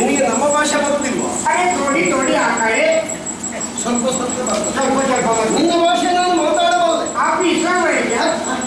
ನಿನಗೆ ನಮ್ಮ ಭಾಷೆ ಬರುವುದಿಲ್ವಾ अरे थोड़ी थोड़ी आता है ಸ್ವಲ್ಪ ಸ್ವಲ್ಪ ಬರ್ತದೆ. ಸ್ವಲ್ಪ ಸ್ವಲ್ಪ ಬರ್ತದೆ. ನಿನ್ನ ಭಾಷೆ ನಾನು ಮಾತಾಡಬಲ್ಲೆ आप भी इस्लाम है क्या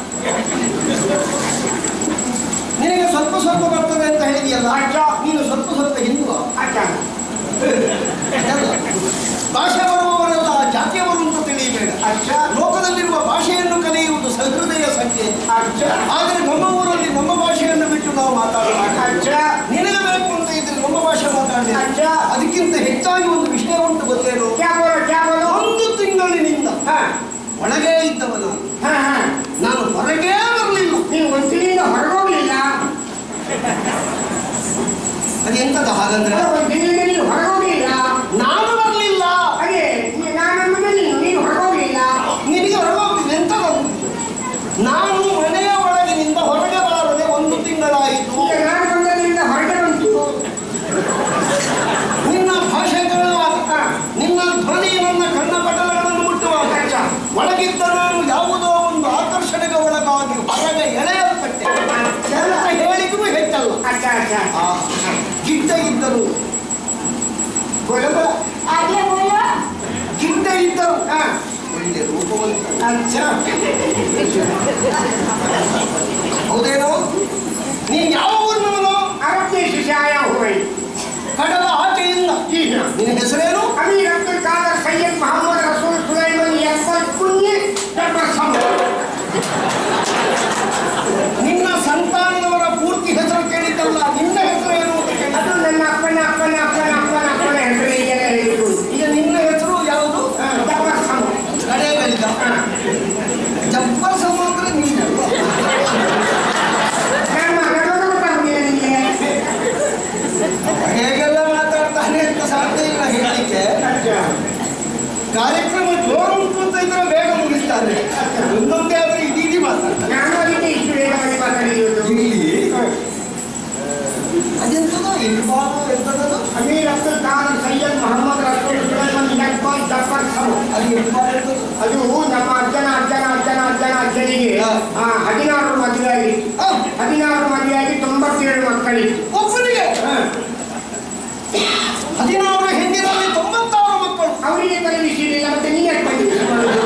ನಿನಗೆ ಸ್ವಲ್ಪ ಸ್ವಲ್ಪ ಬರ್ತದೆ ಅಂತ ಹೇಳಿದೆಯಲ್ಲ अच्छा ನೀನು ಸ್ವಲ್ಪ ಸ್ವಲ್ಪ ಹಿಂದುವ अच्छा ಅದಲ್ಲ. ಭಾಷೆ ಬರುವವರೆಲ್ಲ ಜಾತಿಯವರು ಅಂತ ತಿಳಿಯಬೇಡ अच्छा ಲೋಕದಲ್ಲಿರುವ ಭಾಷೆಯನ್ನು ಕಲಿಯುವುದು ಸಹೃದಯ ಸಂಖ್ಯೆ अच्छा ಆದರೆ ನಮ್ಮ ಊರಲ್ಲಿ ನಮ್ಮ ಭಾಷೆಯನ್ನು ಬಿಟ್ಟು ನಾವು ಮಾತಾಡೋಣ अच्छा ನಿನಗೆ ಬೇಕು ಅಂತ ಇದ್ರೆ ನಮ್ಮ ಭಾಷೆ ಮಾತಾಡಲಿ अच्छा ಅದಕ್ಕಿಂತ ಹೆಚ್ಚಾಗಿ ಒಂದು ವಿಷಯ ಉಂಟು ಗೊತ್ತೇನು क्या बोलो क्या बोलो ಒಂದು ತಿಂಗಳಿನಿಂದ हाँ ಒಳಗೇ ಇದ್ದವ ನಾನು हाँ हाँ ನಾನು ಹೊರಗೇ ಬರಲಿಲ್ಲ ನೀವು ಒಂದ್ಸಲಿಂದ ಹೊರಗೋಗ್ಲಿಲ್ಲ ಅದೆಂತದ ಹಾಗಂದ್ರೆ ಒಂದ್ಸಲಿಂದ ನೀನು ಹೊರಗೋಗ್ಲಿಲ್ಲ ನಾನು ಬರಲಿಲ್ಲ ಅದೇ ನಾನು ನೀನು ನೀನು ಹೊರಗೋಗ್ಲಿಲ್ಲ ನಿನಗೆ ಹೊರಗೋಗ್ಲಿಲ್ಲ ಎಂತದ ನಾನು ಮನೆಯ ಒಳಗಿನಿಂದ ಹೊರಗೆ ಬಾರದೆ ಒಂದು ತಿಂಗಳಾಯಿತು ಈಗ ನಾನು ಬಂದದ್ರಿಂದ ಹೊರಗೆ ಬಂತು ನಿನ್ನ ಭಾಷೆ ಕೇಳುವಾಗ ನಿನ್ನ ಧ್ವನಿ ನನ್ನ ಕಣ್ಣ ಪಟಲಗಳನ್ನು ಮುಟ್ಟುವಾಗ अच्छा ಒಳಗಿದ್ದ ನಾನು ಯಾವುದೋ ಒಂದು ಆಕರ್ಷಣೆಗೆ ಒಳಗಾಗಿ ಹೊರಗೆ ಎಳೆಯಲ್ಪಟ್ಟೆ ಅಂತ ಹೇಳಿದ್ರು ಹೆಚ್ಚಲ್ಲ अच्छा अच्छा ಆ ಗಿಡ್ಡ ಇದ್ದರು बोलो बोलो आगे बोलो ಗಿಡ್ಡ ಇದ್ದರು हाँ ಒಳ್ಳೆ ರೂಪವಂತ अच्छा ಹೌದೇನೋ ನೀನ್ ಯಾವ ಊರಿನವನು अरब देश से आया हूँ मैं ಕಡಲ ಆಚೆಯಿಂದ जी हाँ ನಿನ್ನ ಹೆಸರೇನು अमीर अब्दुल कादर सैयद मोहम्मद रसूल सुलेमान यकबल पुण्य डॉक्टर समूह ನಿನ್ನ ಸಂತಾನದವರ ಪೂರ್ತಿ ಹೆಸರು ಕೇಳಿದ್ದಲ್ಲ ನಿನ್ನ ಹೆಸರೇನು ಅಂತ ಕೇಳಿದ್ದು. ಅದು ನನ್ನ ಅಪ್ಪನ ಅಪ್ಪನ ಅಪ್ಪನ ಅಪ್ಪನ ಅಪ್ಪನ ಹೆಸರು ಈಗೆಲ್ಲ ಹೇಳಿದ್ರು ಈಗ ನಿನ್ನ ಹೆಸರು ಯಾವುದು ಡಾಕ್ಟರ್ ಸಮೂಹ ಕಡೆಗಳಿಂದ ಜಬ್ಬರ್ ಸಮುದ್ರ ನೀನಲ್ವಾ ನನ್ನ ಮಗನೂ ಗೊತ್ತಾಗುದಿಲ್ಲ ನಿಮಗೆ ಹೇಗೆಲ್ಲ ಮಾತಾಡ್ತಾನೆ ಅಂತ ಸಾಧ್ಯ ಇಲ್ಲ ಹೇಳಲಿಕ್ಕೆ ಕಾರ್ಯಕ್ರಮ ಜೋರು ಉಂಟು ಅಂತ ಇದ್ರೆ ಬೇಗ ಮುಗಿಸ್ತಾನೆ ಒಂದೊಂದೇ ಆದ್ರೆ ಇದೀಗಿ ಮಾತಾಡ್ತಾನೆ ನಾನು ಅದಕ್ಕೆ ಇಷ್ಟು ವೇಗವಾಗಿ ಮಾತಾಡಿರೋದು ಇಲ್ಲಿ ಅದೆಂತದ ಇಲ್ಬಾರು ಎಂತದದು ಅಮೀರ್ ಅಬ್ದುಲ್ ಕಾದರ್ ಸೈಯದ್ ಮೊಹಮ್ಮದ್ ರಸೂಲ್ ಸುಲೈಮಾನ್ ಯಕಬಲ್ ಡಾಕ್ಟರ್ ಸಮೂಹ ಅದು ಇಲ್ಬಾರು ಎಂತದು ಅದು ನಮ್ಮ ಅಜ್ಜನ ಅಜ್ಜನ ಅಜ್ಜನ ಅಜ್ಜನ ಅಜ್ಜನಿಗೆ ಹಾ. ಆ, ಹದಿನಾರು ಮದುವೆ ಆಗಿತ್ತು ಆ, ಹದಿನಾರು ಮದುವೆ ಆಗಿ ತೊಂಬತ್ತೇಳು ಮಕ್ಕಳಿತ್ತು ಒಬ್ಬನಿಗೆ ಹದಿನಾರು ಹೆಣ್ಣಿನಲ್ಲಿ ತೊಂಬತ್ತಾರು ಮಕ್ಕಳು ಅವರಿಗೆ ಕಲಿಸಿರಲಿಲ್ಲ ಮತ್ತೆ ನೀನು ಯಾಕೆ ಬಂದಿದ್ದೀರಿ ಮಾಡೋದು?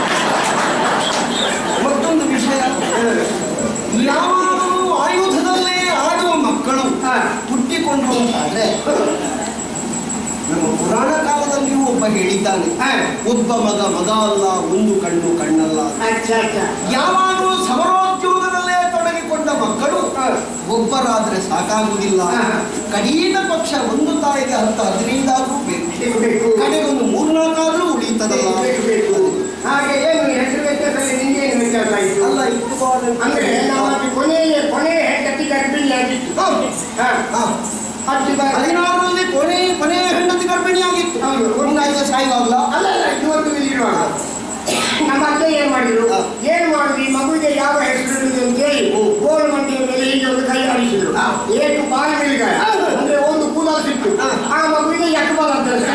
ಮತ್ತೊಂದು ವಿಷಯ ಯಾವಾಗಲೂ ಆಯುಧದಲ್ಲೇ ಆಡುವ ಮಕ್ಕಳು ಹಾ. ಹುಟ್ಟಿಕೊಂಡು ಅಂತಾದ್ರೆ ನಮ್ಮ ಪುರಾಣ ಕಾಲದಲ್ಲಿಯೂ ಒಬ್ಬ ಹೇಳಿದ್ದಾನೆ ಹಾ. ಒಬ್ಬ ಮಗ ಮಗ ಅಲ್ಲ ಒಂದು ಕಣ್ಣು ಕಣ್ಣಲ್ಲ ಅಚ್ಚಾ ಅಚ್ಚಾ ಯಾವಾಗಲೂ ಸಮರೋದ್ಯೋಗದಲ್ಲೇ ತೊಡಗಿಕೊಂಡ ಮಕ್ಕಳು ಹಾ. ಒಬ್ಬರಾದ್ರೆ ಸಾಕಾಗುವುದಿಲ್ಲ ಹಾ. ಕಡಿನ ಪಕ್ಷ ಒಂದು ತಾಯಿಗೆ ಹತ್ತು ಹದಿನೈದಾದ್ರೂ ಬೇಕು ಬೇಕು ಬೇಕು ಕಡೆಗೊಂದು ಮೂರ್ನಾಲ್ಕಾದ್ರೂ ಉಳಿತದಲ್ಲ ಬೇಕು ಬೇಕು ಹಾಗೆ ಏನು ಹೆಸರು ವ್ಯತ್ಯಾಸದಲ್ಲಿ ನಿಂಗೆ ಏನು ವ್ಯತ್ಯಾಸ ಆಯಿತು ಅಲ್ಲ ಇಟ್ಟು ಅಂದ್ರೆ ನಮ್ಮ ಕೊನೆಯ ಕೊನೆಯ ಹೆಂಡತಿ ಗರ್ಭಿಣಿಯಾಗಿತ್ತು ಹಾ. ಹಾ. ಹಾ. ಹತ್ತು ಬ- ಹದಿನಾರರಲ್ಲಿ ಕೊನೆ ಕೊನೆಯ ಹೆಂಡತಿ ಗರ್ಭಿಣಿಯಾಗಿತ್ತು ಹೌದು. ಒಂದು ಐದು ಸಾಯುವಾಗಲ ಅಲ್ಲ ಅಲ್ಲ ಇವತ್ತು ಇಲ್ಲಿರುವಾಗ ನಮ್ಮ ಅತ್ತೆ ಏನ್ ಮಾಡಿದ್ರು ಹಾ. ಏನ್ ಮಾಡಿದ್ರಿ ಮಗುವಿಗೆ ಯಾವ ಹೆಸರು ಇಡುದು ಅಂತ ಹೇಳಿ ಗೋಳು ಮಂಡಿಯ ಮೇಲೆ ಹೀಗೆ ಒಂದು ಕೈ ಆಡಿಸಿದ್ರು ಹಾ. ಏಟು ಬಾಲ ಮೇಲ್ಗಾಯ ಹಾ. ಅಂದ್ರೆ ಒಂದು ಕೂದಲು ಸಿಕ್ತು ಹಾ. ಆ ಮಗುವಿಗೆ ಯಕಬಾಲ ಅಂತ ಹೆಸರು.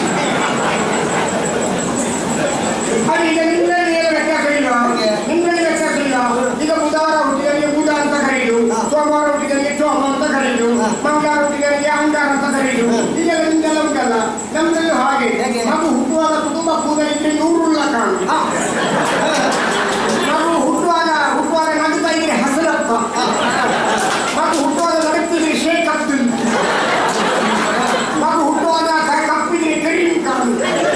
ಅದು ಈಗ ನಿಮ್ಮಲ್ಲಿ ಏನು ವ್ಯತ್ಯಾಸ ಇಲ್ಲ ಹಾಗೆ. ನಿಮ್ಮಲ್ಲಿ ವ್ಯತ್ಯಾಸ ಇಲ್ಲ ಈಗ ಬುಧವಾರ ಹುಟ್ಟಿದವರಿಗೆ ಬುಧ ಅಂತ ಕರೆಯುದು ಹಾ. ಸೋಮವಾರ ಹುಟ್ಟಿದವರಿಗೆ ಸೋಮ ಅಂತ ಕರೆಯುದು ಹಾ. ಮಂಗಳವಾರ ಹುಟ್ಟಿದವರಿಗೆ ಅಂಗಾರ ಅಂತ ಕರೆಯುದು ಹಾ. ಇದೆಲ್ಲ ನಿಮ್ದೆಲ್ಲ ಉಂಟಲ್ಲ ನಮ್ದಲ್ಲೂ ಹಾಗೆ ಹೇಗೆ? ಮಗು ಹುಟ್ಟುವಾಗ ಕುಟುಂಬ ಕೂದಲಿಕ್ಕೆ ನೂರುಳ್ಳ ಕಾಣು ಮಗು ಹುಟ್ಟುವಾಗ ಹುಟ್ಟುವಾಗ ನಗುತ್ತಾ ಇದ್ರೆ ಹಸರಪ್ಪ ಮಗು ಹುಟ್ಟುವಾಗ ನಗುತ್ತಿದ್ರೆ ಶೇಖ್ ಅಬ್ದುಲ್ ಮಗು ಹುಟ್ಟುವಾಗ ಕ- ಕಪ್ಪಿದ್ರೆ ಕರೀಂ ಕಾಣು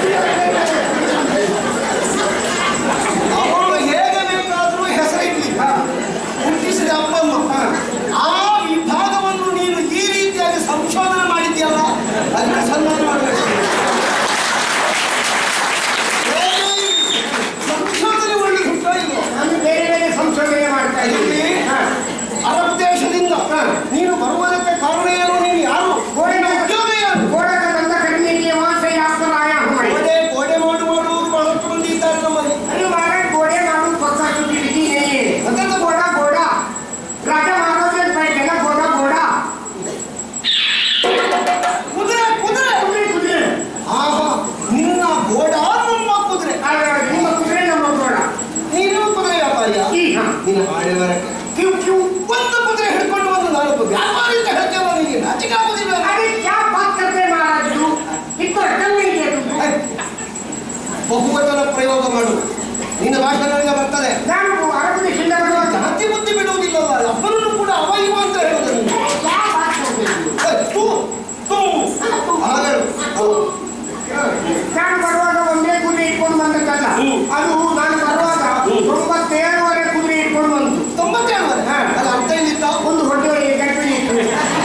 ಅವಳು ಹೇಗೆ ಬೇಕಾದ್ರೂ ಹೆಸರಿಡ್ಲಿ ಹುಟ್ಟಿಸಿದ ಅಪ್ಪಮ್ಮ ಆ ವಿಭಾಗವನ್ನು ನೀನು ಈ ರೀತಿಯಾಗಿ ಸಂಶೋಧನೆ ಮಾಡಿದ್ಯಲ್ಲ ಅದಕ್ಕೆ ಸನ್ಮಾನ ಮಾಡಬೇಕು ಸಂಶೋಧನೆ ಒಳ್ಳೆ ಹುಟ್ಟ ಇಲ್ವೋ ನಾನು ಬೇರೆ ಬೇರೆ ಸಂಶೋಧನೆ ಮಾಡ್ತಾ ಇದ್ದೀನಿ ಇಲ್ಲಿ ಹಾ. ಅರಬ್ ದೇಶದಿಂದ ನೀನು ಬರುವುದಕ್ಕೆ ಕಾರಣ ಏನು ನೀನು ಯಾರು ನಿನ್ನ ಉದ್ಯೋಗ ಏನು ಗೋಡೆ का धंधा करने के लिए वहां से यहाँ पर आया हूँ मैं ಗೋಡೆ ಗೋಡೆ ಮಾಡು ಮಾಡುವುದು ಬಹಳಷ್ಟು ಮಂದಿ ಇದ್ದಾರೆ ನಮ್ಮಲ್ಲಿ अरे महाराज घोड़े मालूम पक्का छुट्टी लिखी नहीं है ಮತ್ತೆ तो घोड़ा घोड़ा राजा महाराज बैठेगा घोड़ा घोड़ा ಕುದುರೆ ಕುದುರೆ कुदरे कुदरे ಆಹಾ ನಿನ್ನ ಗೋಡ ನಮ್ಮ ಕುದುರೆ अरे ನಿಮ್ಮ ಕುದುರೆ ನಮ್ಮ घोड़ा ನೀನು ಕುದುರೆ ವ್ಯಾಪಾರಿಯ जी हाँ ನಿನ್ನ ಹಾಳೆ ಬರಕ್ಕೆ क्यों क्यों ಒಂದು ಕುದುರೆ ಹಿಡ್ಕೊಂಡು ಬಂದು ನಾನು ಒಬ್ಬ ವ್ಯಾಪಾರಿ ಅಂತ ಹೇಳ್ತೇವೆ ನಿನಗೆ ನಾಚಿಕೆ ಆಗುದಿಲ್ಲ अरे क्या ಬಹುವಚನ ಪ್ರಯೋಗ ಮಾಡು ನಿನ್ನ ಭಾಷೆ ನನಗೆ ಬರ್ತದೆ ನಾನು ಅರಬ್ ದೇಶದಿಂದ ಬರುವಾಗ ಜಾತಿ ಬುದ್ಧಿ ಬಿಡುವುದಿಲ್ಲಲ್ಲ ಅಪ್ಪನನ್ನು ಕೂಡ ಅವ ಇವ ಅಂತ ಹೇಳೋದು ನೀನು. ಯಾವ ಭಾಷೆ ಹೋಗ್ಬೇಕು? ಏ, ತು, ತು. ಹಾಗೆ ಹೇಳು. ಹೌದು. ನಾನು ಬರುವಾಗ ಒಂದೇ ಕುದುರೆ ಇಟ್ಕೊಂಡು ಬಂದದ್ದಲ್ಲ ಹ್ಮ್. ಅದು ನಾನು ಬರುವಾಗ ಹ್ಮ್. ತೊಂಬತ್ತೇಳುವರೆ ಕುದುರೆ ಇಟ್ಕೊಂಡು ಬಂತು ತೊಂಬತ್ತೇಳು ವರೆ. ಹಾ. ಅಲ್ಲ ಅರ್ಥ ಏನಿತ್ತ ಒಂದು ಹೊಟ್ಟೆಯೊಳಗೆ ಗರ್ಭಿಣಿ ಇತ್ತು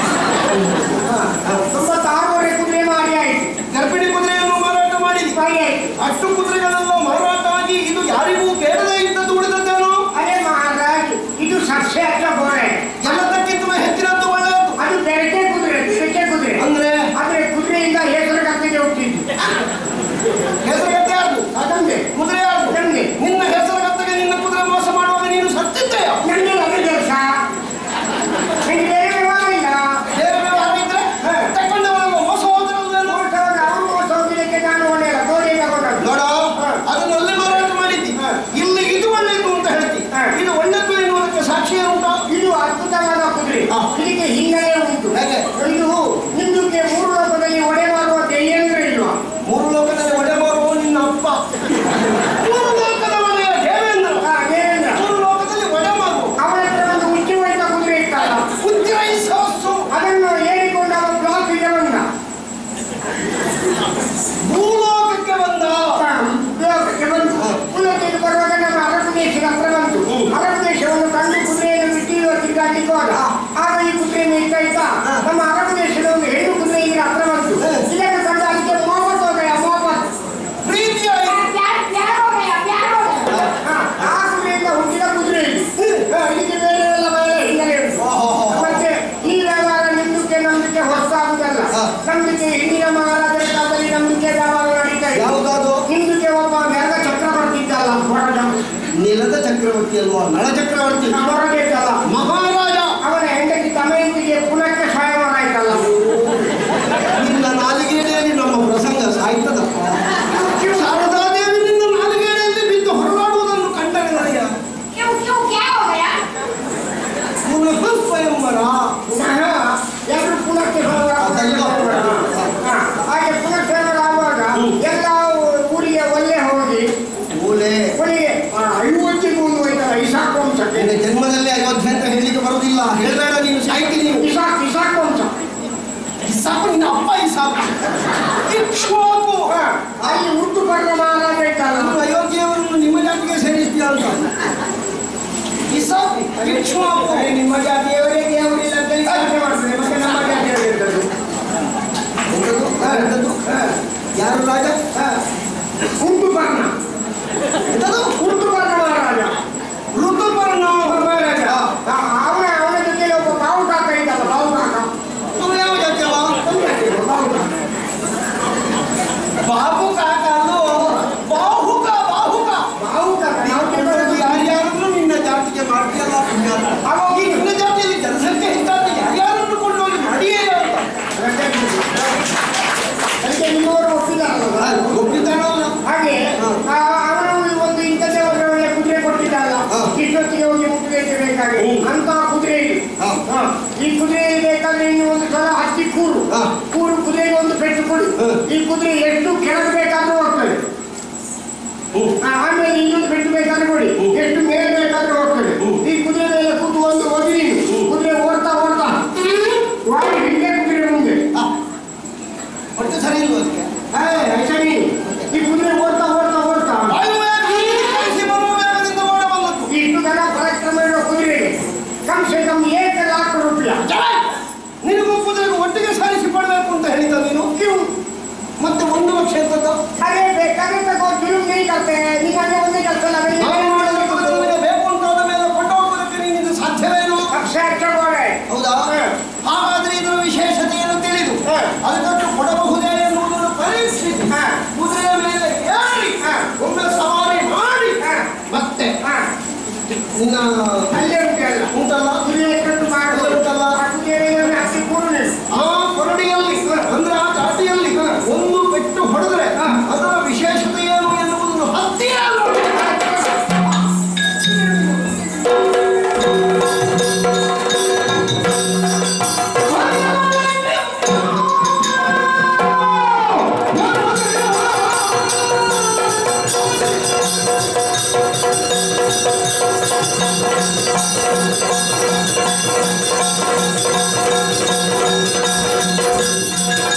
ತೊಂಬತ್ತಾರೂವರೆ ಕುದುರೆ ಮಾರಿ ಆಯ್ತು ಗರ್ಭಿಣಿ ಕುದುರೆಯನ್ನು ಮಾರಾಟ ಮಾಡಿದಿ ಸರಿ ಆಯ್ತು ಅಷ್ಟು ಕುದುರೆಗಳೆಲ್ಲ ಮಾರಾಟ ಆಗಿ ಇದು ಯಾರಿಗೂ ಬೇಡದೇ ಇದ್ದದ್ದು ಉಳಿದದ್ದೇನೋ ಅದೇ ಮಹಾರಾಜ್ ಇದು ಸಸ್ಯ ಅಷ್ಟ ಗೋರೆ ಎಲ್ಲದಕ್ಕಿಂತ ಹೆಚ್ಚಿನದ್ದು ಒಳ್ಳೆಯದು ಅದು ಬೆರಕೆ ಕುದುರೆ ಬೆರಕೆ ಕುದುರೆ ಅಂದ್ರೆ ಆದ್ರೆ ಕುದುರೆಯಿಂದ ಹೆಸರು ಕತ್ತಿಗೆ ಹುಟ್ಟಿದ್ದು ಹೆಸರುಗತ್ತೆ ಯಾರ್ದು ಅದಂದೆ ಕುದುರೆ ಯಾರ್ದು ನಮ್ಗೆ. ನಿನ್ನ ಹೆಸರುಗತ್ತೆಗೆ ನಿನ್ನ ಕುದುರೆ ಮೋಸ ಮಾಡುವಾಗ ನೀನು ಸತ್ತಿದ್ದೆಯ ನನಗೆ ಅದೇ ಕೆಲಸ ನನಗೆ ಬೇರೆ ವ್ಯವಹಾರ ಇಲ್ಲ ಬೇರೆ ವ್ಯವಹಾರ ಇದ್ರೆ ಹಾ. ತಕೊಂಡವರಲ್ಲ ಮೋಸ ಹೋದ್ರಲ್ವೇನೋ ಮೋಸವಾಗ ಅವ್ರು ಮೋಸ ಹೋಗಿದ್ದಕ್ಕೆ ನಾನು ಒಳ್ಳೆಯಲ್ಲ ಗೋಡೆಗೆ ತಗೊಂಡದ್ದು ನೋಡ ಹಾ. ಅದನ್ನ ಅಲ್ಲಿ ಮಾರಾಟ ಮಾಡಿದ್ದಿ ಹಾ. ಇಲ್ಲಿ ಇದು ಒಳ್ಳೆಯದು ಅಂತ ಹೇಳ್ತಿ ಹಾ. ಇದು ಒಳ್ಳೆಯದು ಎನ್ನುವುದಕ್ಕೆ ಸಾಕ್ಷಿ ಉಂಟಾ ಇದು ಅದ್ಭುತವಾದ ಕುದುರೆ ಹಾ. ಇದಕ್ಕೆ ಹಿನ್ನೆಲೆ ಉಂಟು ಹೇಗೆ? ಇದು ಹಿಂದೂಕ್ಕೆ ಮೂರು ಲೋಕದಲ್ಲಿ ಒಡೆ ಮಾಡುವ ದೆಯ್ಯಂದ್ರೆ ಇಲ್ವಾ ಮೂರು ಲೋಕದಲ್ಲಿ ಒಡೆ ಮಾರುವ ನಿನ್ನ ಅಪ್ಪ ಮೂರು ಲೋಕದ ಒಡೆಯ ದೇವೇಂದ್ರ ಹಾ, ದೇವೇಂದ್ರ ಮೂರು ಲೋಕದಲ್ಲಿ ಒಡೆ ಮಾರುವ ಅವನ ಹತ್ರ ಒಂದು ಉಚ್ಚಿ ಹೊಡೆದ ಕುದುರೆ ಇತ್ತಲ್ಲ ಉಜ್ಜಯಿಸೋಸು ಅದನ್ನು ಏರಿಕೊಂಡು ಅವನ ಬ್ಲಾಕ್ ಇದೆ ಬಂದ ಭೂಲೋಕಕ್ಕೆ ಬಂದ ಬ್ಲಾಕ್ಗೆ ಬಂದು ಉಲ್ಲೋಕಕ್ಕೆ ಬರುವಾಗ ನಮ್ಮ ಅರಬ್ ದೇಶದ ಹತ್ರ ಬಂತು ಹ್ಮ್. ಅರಬ್ ದೇಶವನ್ನು ಕಂಡು ಕುದುರೆಯನ್ನು ಬಿಟ್ಟಿರುವ ತಿರುಗಾಟಕ್ಕೆ ಹೋದ ಆಗ ಈ ಕುದುರೆಯನ್ನು ಇತ್ತ ಇತ್ತ ನಮ್ಮ ಅರಬ್ ದೇಶದ ಒಂದು ಹೆಣ್ಣು ಕುದುರೆ ಇದರ ಹತ್ರ ಬಂತು ಹ್ಮ್. ಇದನ್ನು ಕಂಡು ಅದಕ್ಕೆ ಮೋಪತ್ ಹೋದಯ ಮೋಪತ್ ಪ್ರೀತಿಯ ಹಾ, ಆ ಕುದುರೆಯಿಂದ ಹುಟ್ಟಿದ ಕುದುರೆ ಇದು. ಹಾ, ಇದಕ್ಕೆ ಬೇರೆ ಎಲ್ಲ ಬೇರೆ ಹಿನ್ನೆಲೆ ಉಂಟು. ಓಹೋ. ಮತ್ತೆ ಈ ವ್ಯವಹಾರ ನಿಂದಕ್ಕೆ ನಂಬಿಕೆ ಹೊಸದಾಗುದಲ್ಲ ಹಾ. ನಂಬಿಕೆ ಹಿಂದಿನ ಮಹಾರಾಜರ ಕಾಲದಲ್ಲಿ ನಂಬಿಕೆ ವ್ಯವಹಾರ ನಡೀತಾ ಇದೆ ಯಾವುದಾದ್ರು ಹಿಂದಕ್ಕೆ ಒಬ್ಬ ಮೆರಗ ಚಕ್ರವರ್ತಿ ಇದ್ದಲ್ಲ ಹೊರಗ ನೆಲದ ಚಕ್ರವರ್ತಿ ಅಲ್ವಾ ನಳ ಚಕ್ರವರ್ತಿ ಹೊರಗ ಇದ್ದಲ್ಲ ಮಹಾರಾಜ ಅವನ ಹೆಂಡತಿ ದಮಯಂತಿಗೆ ಪುನಕ್ಕೆ ಸ್ವಯಂವರ ಆಯ್ತಲ್ಲ ನಿನ್ನ ನಾಲಿಗೆಯಲ್ಲಿ ನಮ್ಮ ಪ್ರಸಂಗ ಸಾಯ್ತದಪ್ಪ ಶಾರದಾದೇವಿ ನಿನ್ನ ನಾಲಿಗೆಯಲ್ಲಿ ಬಿದ್ದು ಹೊರಗಾಡುವುದನ್ನು ಕಂಡರೆ ನನಗೆ ಪುನಃ ಸ್ವಯಂವರ ಪುನಃ ಎಲ್ಲರೂ ಪುನಕ್ಕೆ ಸ್ವಯಂವರ ಅದಲ್ಲ. ಹಾ, ಹಾಗೆ ಪುನಃ ಸ್ವಯಂವರ ಆಗುವಾಗ ಎಲ್ಲ ಊರಿಗೆ ಒಳ್ಳೆ ಹೋಗಿ ಓಲೆ ಕೊನೆಗೆ ಆ, ಐವತ್ತಿಗೂ ಒಂದು ಹೋಯ್ತಲ್ಲ ಇಸಾಕ್ ವಂಶಕ್ಕೆ ನಿನ್ನ ಜನ್ಮದಲ್ಲಿ ಅಯೋಧ್ಯೆ ಅಂತ ಹೇಳಲಿಕ್ಕೆ ಬರುವುದಿಲ್ಲ ಹೇಳಬೇಡ ನೀನು ಸಾಯ್ತಿ ನೀನು ಇಸಾಕ್ ಇಸಾಕ್ ವಂಶ ಇಸಾಕು ನಿನ್ನ ಅಪ್ಪ ಇಸಾಕು ಇಕ್ಷ್ವಾಕು ಹಾ, ಅಲ್ಲಿ ಹುಟ್ಟು ಬರುವ ಮಹಾರಾಜ ಇದ್ದಲ್ಲ ನಾನು ಅಯೋಧ್ಯೆಯವರನ್ನು ನಿಮ್ಮ ಜಾತಿಗೆ ಸೇರಿಸ್ತೀಯ ಅಂತ ಇಸಾಕು ಇಕ್ಷ್ವಾಕು ಅರೆ, ನಿಮ್ಮ ಜಾತಿಯವರೇ ದೇವರಿಲ್ಲ ಅಂತ ಹೇಳಿ ಯೋಚನೆ ಮಾಡ್ತಾರೆ ಮತ್ತೆ ನಮ್ಮ ಜಾತಿಯವರು ಇದ್ದದ್ದು ಎಂತದು? ಎಂತದು? ಯಾರು ರಾಜ ಹುಟ್ಟು ಬರ್ಣ ಎಂತದು? ಹುಟ್ಟು ಬರ್ಣ ಮಹಾರಾಜ ಋತುಪರ್ಣ ಮಹಾರಾಜ ಆ, ಅವನ ಅವನ ಜೊತೆಲಿ ಒಬ್ಬ ಬಾವು ಕಾಕ ಇದ್ದಲ್ಲ ಬಾವು ಕಾಕ ಅವ ಯಾವ ಜಾತಿಯವ ಒಂದು ಜಾತಿಯವ, ಬಾವು ಕಾಕ. ಬಾಬು ಕಾಕ ಅಲ್ಲೋ ಬಾಹುಕ ಬಾಹುಕ ಬಾವು ಕಾಕ ನಾವು ಎಂತದು? ತಿಳ್ಕೊಳ್ಳೋದು ಯಾರ್ಯಾರನ್ನು ನಿನ್ನ ಜಾತಿಗೆ ಮಾಡ್ತೀಯಲ್ಲ ಪುಣ್ಯ ಅವಾಗ ಈ ನಿನ್ನ ಜಾತಿಯಲ್ಲಿ ಜನಸಂಖ್ಯೆ ಹೆಚ್ಚಾದ್ರೆ ಯಾರ್ಯಾರನ್ನು ಕೊಂಡೋಗಿ ಮಾಡಿಯೇ ಅಂತ ಅದಕ್ಕೆ ನಿಮ್ಮವರು ಒಪ್ಪಿದಾರಲ್ಲ ಒಪ್ಪಿದ್ದಾನಲ್ಲ ಹಾಗೆ ಆ, ಅವನು ಒಂದು ಇಂಥದ್ದೇ ಒಂದು ಒಳ್ಳೆ ಕುದುರೆ ಕೊಟ್ಟಿದ್ದಲ್ಲ ಹಾ. ಇಷ್ಟೊತ್ತಿಗೆ ಹೋಗಿ ಮುಟ್ಟಿಗೆ ಬೇಕಾಗಿ ಹ್ಮ್. ಅಂತ ಕುದುರೆ ಇದು ಹಾ. ಹಾ. ಈ ಕುದುರೆ ಬೇಕಾದ್ರೆ ಇನ್ನು ಒಂದು ಸಲ ಹತ್ತಿ ಕೂರು ಹಾ. ಕೂರು ಕುದುರೆಗೆ ಒಂದು ಪೆಟ್ಟು ಕೊಡಿ ಹಾ. ಈ ಕುದುರೆ ಎಷ್ಟು ಕೆಳಗೆ ಬೇಕಾದ್ರೂ ಹೋಗ್ತದೆ ಆ, ಆಮೇಲೆ ಇನ್ನೊಂದು ಪೆಟ್ಟು ಬೇಕಾದ್ರೆ ಕೊಡಿ ಎಷ್ಟು ಮೇಲೆ ಬೇಕಾದ್ರೂ ಹೋಗ್ತದೆ ಈ ಕುದುರೆ ಮೇಲೆ ಕೂತು ಒಂದು ಒದಿರಿ ಕುದುರೆ ಓಡ್ತಾ ಓಡ್ತಾ ವಾಡಿ ಹಿಂದೆ ಕುದುರೆ ಮುಂದೆ ಹೊಟ್ಟೆ ಸರಿ ಇಲ್ವ ಅದಕ್ಕೆ ಏ, ಸರಿ ಈ ಕುದುರೆ ಓಡ್ತಾ ಓಡ್ತಾ ಓಡ್ತಾ ಕಳಿಸಿ ಬರುವ ವೇಗದಿಂದ ಓಡ ಬಂದದ್ದು ಇಷ್ಟು ಜನ ಪರಾಕ್ರಮ ಇರೋ ಕುದುರೆಗೆ ಕಮ್ ಸೆ ಕಮ್ ಏಕ ಲಾಖ ರೂಪಾಯಿ ನಿನಗೂ ಕುದುರೆಗೂ ಒಟ್ಟಿಗೆ ಸಾರಿಸಿ ಕೊಡಬೇಕು ಅಂತ ಹೇಳಿದ ನೀನು ನೀವು ಮತ್ತೆ ಒಂದು ಲಕ್ಷ ಅಂತ ಆ